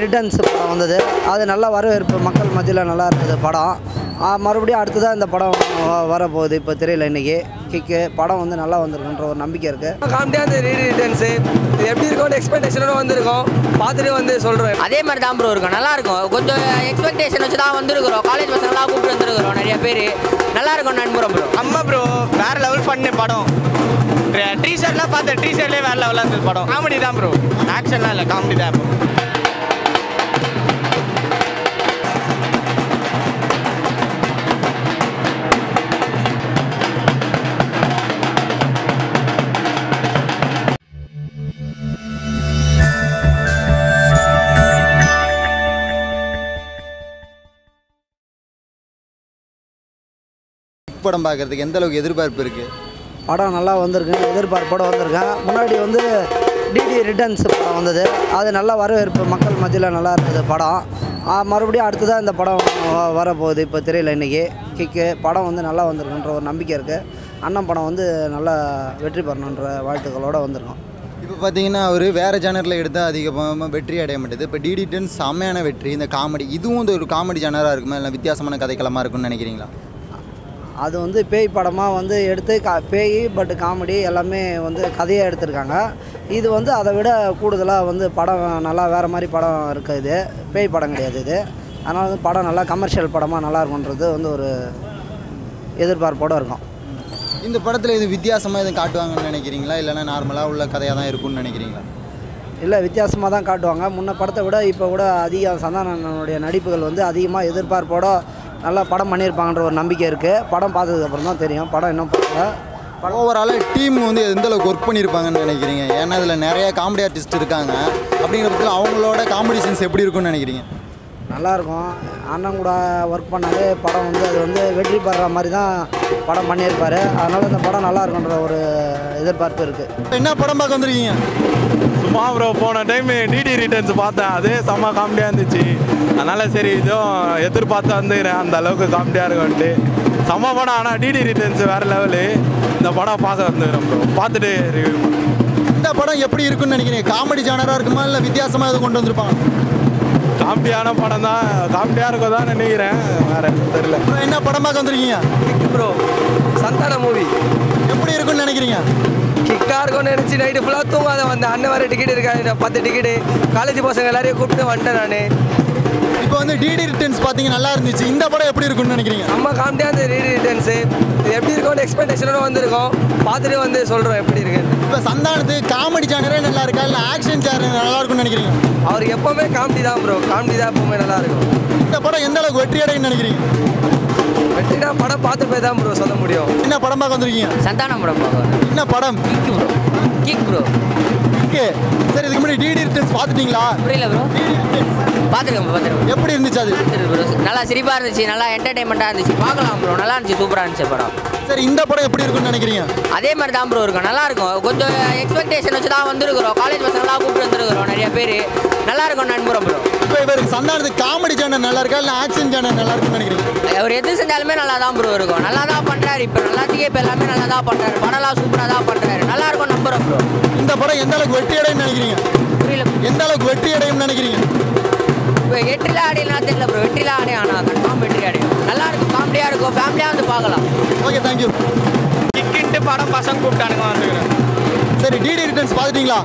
Returns படம் வந்தது அது நல்ல வரவேற்பு மக்கள் மத்தியில் நல்லா இருந்தது படம் ஆ, மறுபடியும் அடுத்ததாக இந்த படம் வ- வரப்போகுது இப்போ தெரியல இன்றைக்கி கிக்கு படம் வந்து நல்லா வந்திருக்குன்ற ஒரு நம்பிக்கை இருக்குது காமெடியாக இருந்தது ரீ ரிட்டர்ன்ஸு இது எப்படி இருக்கும்னு எக்ஸ்பெக்டேஷனோட வந்திருக்கோம் பார்த்துட்டு வந்து சொல்கிறேன் அதே மாதிரி தான் ப்ரோ இருக்கும் நல்லா இருக்கும் கொஞ்சம் எக்ஸ்பெக்டேஷன் வச்சு தான் வந்திருக்கிறோம் காலேஜ் பசங்களாம் கூப்பிட்டு வந்துருக்கிறோம் நிறைய பேர் நல்லா இருக்கும் நண்புறம் ப்ரோ அம்மா ப்ரோ வேற லெவல் பண்ணு படம் டீஷர்ட்லாம் பார்த்தேன் டீஷர்ட்லேயே வேற லெவலாக இருந்தது படம் காமெடி தான் ப்ரோ ஆக்ஷன்லாம் இல்லை காமெடி தான் bro. படம் பார்க்கறதுக்கு எந்த அளவுக்கு எதிர்பார்ப்பு இருக்குது படம் நல்லா வந்திருக்கு எதிர்பார்ப்போட வந்திருக்கேன் முன்னாடி வந்து டிடி ரிட்டர்ன்ஸ் படம் வந்தது அது நல்ல வரவேற்பு மக்கள் மத்தியில் நல்லா இருந்தது படம் ஆ, மறுபடியும் அடுத்ததாக இந்த படம் வ- வரப்போகுது இப்போ தெரியல இன்றைக்கி கிக்கு படம் வந்து நல்லா வந்திருக்குன்ற ஒரு நம்பிக்கை இருக்குது அண்ணன் படம் வந்து நல்லா வெற்றி பெறணுன்ற வாழ்த்துக்களோடு வந்திருக்கோம் இப்போ பார்த்தீங்கன்னா அவர் வேறு ஜானரில் எடுத்தால் அதிகமாக வெற்றி அடைய மாட்டேது இப்போ டிடிடன் செம்மையான வெற்றி இந்த காமெடி இதுவும் வந்து ஒரு காமெடி ஜானராக இருக்குமா இல்லை வித்தியாசமான கதைக்களமாக இருக்கும்னு நினைக்கிறீங்களா அது வந்து பேய் படமாக வந்து எடுத்து கா பேய் பட் காமெடி எல்லாமே வந்து கதையாக எடுத்திருக்காங்க இது வந்து அதை விட கூடுதலாக வந்து படம் நல்லா வேறு மாதிரி படம் இருக்குது இது பேய் படம் கிடையாது இது அதனால் வந்து படம் நல்லா கமர்ஷியல் படமாக நல்லா இருக்குன்றது வந்து ஒரு எதிர்பார்ப்போடு இருக்கும் இந்த படத்தில் இது வித்தியாசமாக எதுவும் காட்டுவாங்கன்னு நினைக்கிறீங்களா இல்லைனா நார்மலாக உள்ள கதையாக தான் இருக்கும்னு நினைக்கிறீங்களா இல்லை வித்தியாசமாக தான் காட்டுவாங்க முன்ன படத்தை விட இப்போ கூட அதிக சந்தானனுடைய நடிப்புகள் வந்து அதிகமாக எதிர்பார்ப்போட நல்லா படம் பண்ணியிருப்பாங்கன்ற ஒரு நம்பிக்கை இருக்குது படம் பார்த்ததுக்கப்புறம் தான் தெரியும் படம் இன்னும் பார்க்கல ஓவராலாக டீம் வந்து எந்த அளவுக்கு ஒர்க் பண்ணியிருப்பாங்கன்னு நினைக்கிறீங்க ஏன்னா இதில் நிறைய காமெடி ஆர்டிஸ்ட் இருக்காங்க அப்படிங்கிற பட்சத்தில் அவங்களோட காமெடி சீன்ஸ் எப்படி இருக்கும்னு நினைக்கிறீங்க நல்லாயிருக்கும் அண்ணன் கூட ஒர்க் பண்ணாலே படம் வந்து அது வந்து வெற்றி பெற மாதிரி தான் படம் பண்ணியிருப்பார் அதனால் இந்த படம் நல்லா இருக்குன்ற ஒரு எதிர்பார்ப்பு இருக்குது என்ன படம் பார்க்க வந்திருக்கீங்க சும்மா ப்ரோ போன டைம் டிடி ரிட்டர்ன்ஸ் பார்த்தேன் அதே செம்ம காமெடியாக இருந்துச்சு அதனால் சரி இதுவும் எதிர்பார்த்து வந்துக்கிறேன் அந்த அளவுக்கு காமெடியாக இருக்கும்ட்டு செம்ம படம் ஆனால் டிடி ரிட்டர்ன்ஸ் வேறு லெவலு இந்த படம் பார்க்க வந்துக்கிறேன் ப்ரோ பார்த்துட்டு ரிவ்யூ இந்த படம் எப்படி இருக்கும்னு நினைக்கிறீங்க காமெடி ஜானராக இருக்குமா இல்லை வித்தியாசமாக எதுவும் கொண்டு வந்திருப்பாங்க காமெடியான படம் தான் காமெடியாக இருக்கும் தான் நினைக்கிறேன் வேறு தெரியல அப்புறம் என்ன படம் பார்க்க வந்திருக்கீங்க கிக் ப்ரோ சந்தான மூவி எப்படி இருக்கும்னு நினைக்கிறீங்க கிக்காக இருக்கும்னு நினச்சி நைட்டு ஃபுல்லாக தூங்காத வந்தேன் அண்ணன் வர டிக்கெட் இருக்காது பத்து டிக்கெட்டு காலேஜ் பசங்க எல்லாரையும் கூப்பிட்டு வந்துட்டேன் நான் இப்போ வந்து டிடி ரிட்டர்ன்ஸ் பார்த்தீங்க நல்லா இருந்துச்சு இந்த படம் எப்படி இருக்கும்னு நினைக்கிறீங்க அம்மா காமெடியாக இருந்தது ரீ ரிட்டர்ன்ஸு இது எப்படி இருக்கும்னு எக்ஸ்பெக்டேஷனோட வந்திருக்கோம் பார்த்துட்டு வந்து சொல்கிறோம் எப்படி இருக்குன்னு இப்போ சந்தானத்துக்கு காமெடி ஜானரே நல்லா இருக்கா இல்லை ஆக்ஷன் ஜானர் நல்லா இருக்கும்னு நினைக்கிறீங்க அவர் எப்போவுமே காமெடி தான் ப்ரோ காமெடி தான் எப்போவுமே நல்லா இருக்கும் இந்த படம் எந்த அளவுக்கு வெற்றி அடையும்னு நினைக்கிறீங்க வெற்றினா படம் பார்த்து போய் தான் ப்ரோ சொல்ல முடியும் என்ன படம் பார்க்க வந்திருக்கீங்க சந்தானம் படம் பார்க்க என்ன படம் kick bro kick bro okay சரி இதுக்கு முன்னாடி டிடி ரிட்டர்ன்ஸ் பார்த்துட்டீங்களா புரியல ப்ரோ பார்த்துருக்கேன் பார்த்துருக்கேன் எப்படி இருந்துச்சு அது ப்ரோ நல்லா சிரிப்பாக இருந்துச்சு நல்லா என்டர்டைன்மெண்ட்டாக இருந்துச்சு பார்க்கலாம் ப்ரோ நல்லா இருந்துச்சு சூப்பராக இருந்துச்சு படம் சரி இந்த படம் எப்படி இருக்கும்னு நினைக்கிறீங்க அதே மாதிரி தான் ப்ரோ இருக்கும் நல்லா இருக்கும் கொஞ்சம் எக்ஸ்பெக்டேஷன் வச்சு தான் வந்திருக்கிறோம் காலேஜ் பசங்களாம் கூப்பிட்டு வந்துருக்கிறோம் நிறைய பேர் நல்லா இருக்கும் நண்புறம் ப்ரோ இப்போ இவருக்கு சந்தானத்துக்கு காமெடி ஜானர் நல்லா இருக்கா இல்லை ஆக்ஷன் ஜானர் நல்லா இருக்கும்னு நினைக்கிறீங்க அவர் எது செஞ்சாலுமே நல்லா தான் ப்ரோ இருக்கும் நல்லா தான் பண்ணுறாரு இப்போ எல்லாத்துக்கும் இப்போ எல்லாமே நல்லா தான் பண்ணுறாரு படம்லாம் சூப்பராக தான் பண்ணுறாரு நல்லா இருக்கும் நம்புறோம் ப்ரோ இந்த படம் எந்த அளவுக்கு வெற்றி அடையும்னு நினைக்கிறீங்க புரியல எந்த அளவுக்கு வெற்றி அடையும்னு நினைக்கிறீங்க இப்போ வெற்றில ஆடையெல்லாம் தெரியல ப்ரோ வெற்றில ஆடை ஆனால் கன்ஃபார்ம் வெற்றி அடையும் நல்லா இருக்கும் காமெடியாக இருக்கும் ஃபேமிலியாக வந்து பார்க்கலாம் ஓகே தேங்க்யூ கிக்கின்ட்டு படம் பசங்க கூப்பிட்டானுங்க வந்துக்கிறேன் சரி டிடி ரிட்டர்ன்ஸ் பார்த்துட்டீங்களா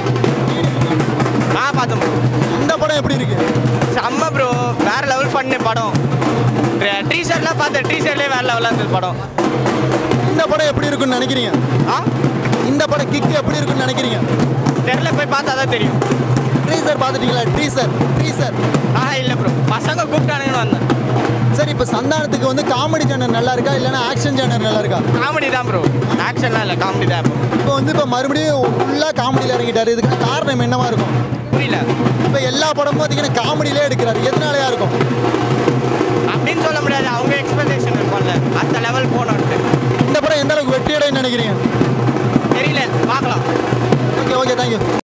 நான் பார்த்தேன் ப்ரோ இந்த படம் எப்படி இருக்கு செம்ம ப்ரோ வேற லெவல் பண்ணு படம் டீஷர்ட்லாம் பார்த்தேன் டீஷர்ட்லேயே வேற லெவலாக இருந்தது படம் இந்த படம் எப்படி இருக்கும்னு நினைக்கிறீங்க ஆ இந்த படம் கிக் எப்படி இருக்கும்னு நினைக்கிறீங்க தெரில போய் பார்த்தா தான் தெரியும் ட்ரீசர் பார்த்துட்டீங்களா ட்ரீசர் ட்ரீசர் ஆ இல்லை ப்ரோ பசங்க கூப்பிட்டானுங்கன்னு வந்தேன் சரி இப்போ சந்தானத்துக்கு வந்து காமெடி ஜானர் நல்லா இருக்கா இல்லைன்னா ஆக்ஷன் ஜானர் நல்லா இருக்கா காமெடி தான் ப்ரோ ஆக்ஷன்லாம் இல்லை காமெடி தான் இப்போ இப்போ வந்து இப்போ மறுபடியும் ஃபுல்லாக காமெடியில் இறங்கிட்டாரு இதுக்கு காரணம் என்னவா இருக்கும் புரியல இப்போ எல்லா படமும் பார்த்தீங்கன்னா காமெடியிலே எடுக்கிறாரு எதனாலயா இருக்கும் அப்படின்னு சொல்ல முடியாது அவங்க எக்ஸ்பெக்டேஷன் இருக்கும்ல அந்த லெவல் போனோன்ட்டு இந்த படம் எந்த அளவுக்கு வெற்றி அடையும்னு நினைக்கிறீங்க தெரியல பார்க்கலாம் ஓகே ஓகே தேங்க்யூ